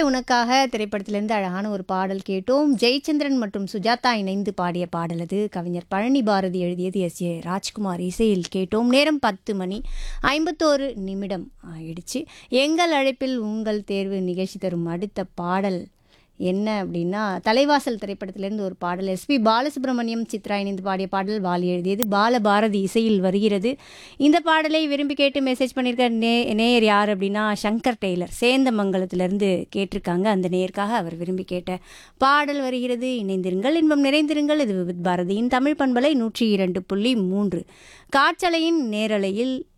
உனக்காக திரைப்படத்திலிருந்து அழகான ஒரு பாடல் கேட்டோம் ஜெயச்சந்திரன் மற்றும் சுஜாதா இணைந்து பாடிய பாடல் அது கவிஞர் பழனி பாரதி எழுதியது எஸ் ஏ ராஜ்குமார் இசையில் கேட்டோம் நேரம் பத்து மணி ஐம்பத்தோரு நிமிடம் ஆயிடுச்சு எங்கள் அழைப்பில் உங்கள் தேர்வு நிகழ்ச்சி தரும் அடுத்த பாடல் என்ன அப்படின்னா தலைவாசல் திரைப்படத்திலிருந்து ஒரு பாடல் எஸ்பி பாலசுப்ரமணியம் சித்ரா இணைந்து பாடிய பாடல் வாலி எழுதியது பாலபாரதி இசையில் வருகிறது இந்த பாடலை விரும்பி கேட்டு மெசேஜ் பண்ணியிருக்க நே நேயர் யார் அப்படின்னா சங்கர் டெய்லர் சேந்தமங்கலத்திலிருந்து கேட்டிருக்காங்க அந்த நேயருக்காக அவர் விரும்பி கேட்ட பாடல் வருகிறது இணைந்திருங்கள் இன்பம் நிறைந்திருங்கள் இது விவித் பாரதியின் தமிழ் பண்பலை நூற்றி இரண்டு புள்ளி மூன்று காற்றலையின் நேரலையில்